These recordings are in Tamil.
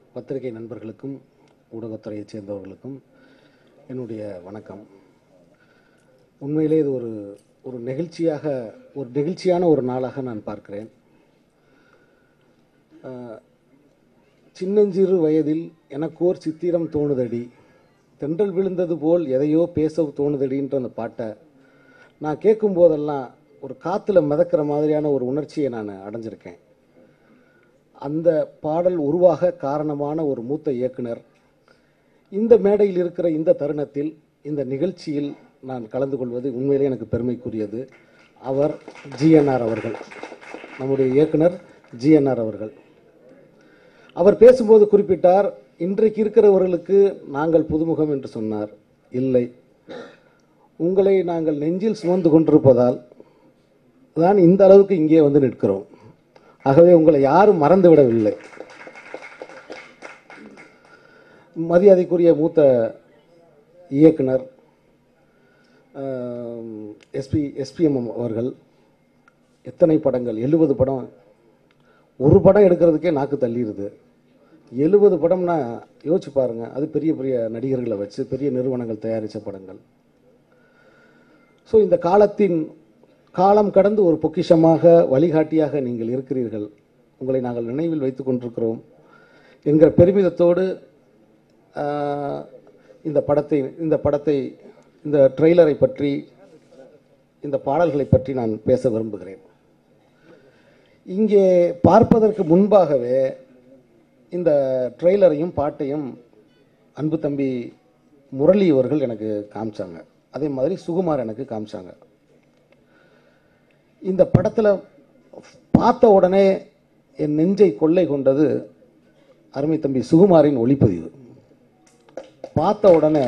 பத்திரிகை நண்பர்களுக்கும் ஊடகத்துறையைச் சேர்ந்தவர்களுக்கும் என்னுடைய வணக்கம் உண்மையிலே இது ஒரு ஒரு நெகிழ்ச்சியாக ஒரு நெகிழ்ச்சியான ஒரு நாளாக நான் பார்க்கிறேன் ஆஹ், சின்னஞ்சிறு வயதில் எனக்கோர் சித்திரம் தோணுதடி தென்றல் விழுந்தது போல் எதையோ பேச தோணுதடின்ற அந்த பாட்டை நான் கேட்கும் போதெல்லாம் ஒரு காற்றுல மிதக்கிற மாதிரியான ஒரு உணர்ச்சியை நான் அடைஞ்சிருக்கேன் அந்த பாடல் உருவாக காரணமான ஒரு மூத்த இயக்குனர் இந்த மேடையில் இருக்கிற இந்த தருணத்தில் இந்த நிகழ்ச்சியில் நான் கலந்து கொள்வது உண்மையிலே எனக்கு பெருமைக்குரியது அவர் ஜிஎன்ஆர் அவர்கள் நம்முடைய இயக்குனர் ஜிஎன்ஆர் அவர்கள் அவர் பேசும்போது குறிப்பிட்டார் இன்றைக்கு இருக்கிறவர்களுக்கு நாங்கள் புதுமுகம் என்று சொன்னார் இல்லை உங்களை நாங்கள் நெஞ்சில் சுமந்து கொண்டிருப்பதால் தான் இந்த அளவுக்கு இங்கே வந்து நிற்கிறோம் ஆகவே உங்களை யாரும் மறந்து விடவில்லை மரியாதைக்குரிய மூத்த இயக்குனர் எஸ்பி எஸ்பிஎம் அவர்கள் எத்தனை படங்கள் எழுபது படம் ஒரு படம் எடுக்கிறதுக்கே நாக்கு தள்ளிடுது எழுபது படம்னா யோசிச்சு பாருங்க அது பெரிய பெரிய நடிகர்களை வச்சு பெரிய நிறுவனங்கள் தயாரித்த படங்கள் ஸோ இந்த காலத்தின் காலம் கடந்து ஒரு பொக்கிஷமாக வழிகாட்டியாக நீங்கள் இருக்கிறீர்கள் உங்களை நாங்கள் நினைவில் வைத்துக் கொண்டிருக்கிறோம் என்கிற பெருமிதத்தோடு ஆஹ், இந்த படத்தை இந்த படத்தை இந்த ட்ரெய்லரை பற்றி இந்த பாடல்களை பற்றி நான் பேச விரும்புகிறேன் இங்கே பார்ப்பதற்கு முன்பாகவே இந்த ட்ரெய்லரையும் பாட்டையும் அன்பு தம்பி முரளி அவர்கள் எனக்கு காமிச்சாங்க அதே மாதிரி சுகுமார் எனக்கு காமிச்சாங்க இந்த படத்தில் பார்த்த உடனே என் நெஞ்சை கொள்ளை கொண்டது அருமை தம்பி சுகுமாரின் ஒளிப்பதிவு பார்த்த உடனே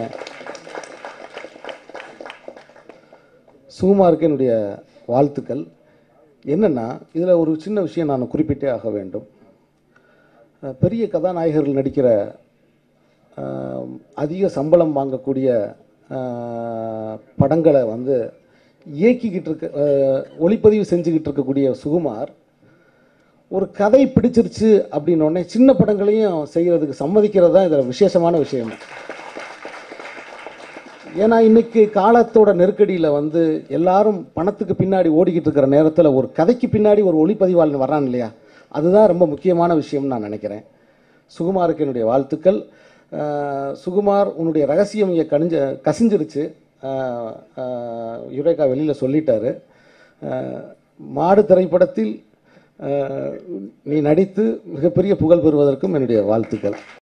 சுகுமாருக்கு என்னுடைய வாழ்த்துக்கள் என்னன்னா இதில் ஒரு சின்ன விஷயம் நான் குறிப்பிட்டே ஆக வேண்டும் அஹ் பெரிய கதாநாயகர்கள் நடிக்கிற அஹ், அதிக சம்பளம் வாங்கக்கூடிய அஹ், படங்களை வந்து இயக்கிக்கிட்டு இருக்க அஹ், ஒளிப்பதிவு செஞ்சுக்கிட்டு இருக்கக்கூடிய சுகுமார் ஒரு கதை பிடிச்சிருச்சு அப்படின்ன உடனே சின்ன படங்களையும் செய்யறதுக்கு சம்மதிக்கிறது தான் இதில் விசேஷமான விஷயம் ஏன்னா இன்னைக்கு காலத்தோட நெருக்கடியில் வந்து எல்லாரும் பணத்துக்கு பின்னாடி ஓடிக்கிட்டு இருக்கிற நேரத்தில் ஒரு கதைக்கு பின்னாடி ஒரு ஒளிப்பதிவாளன் வர்றான் இல்லையா அதுதான் ரொம்ப முக்கியமான விஷயம்னு நான் நினைக்கிறேன் சுகுமாருக்கு என்னுடைய வாழ்த்துக்கள் அஹ், சுகுமார் உன்னுடைய ரகசியம் இங்கே கணிஞ்ச கசிஞ்சிருச்சு அஹ், அஹ், யுரேகா வெளியில் சொல்லிட்டாரு அஹ், மாடு திரைப்படத்தில் அஹ், நீ நடித்து மிகப்பெரிய புகழ் பெறுவதற்கும் என்னுடைய வாழ்த்துக்கள்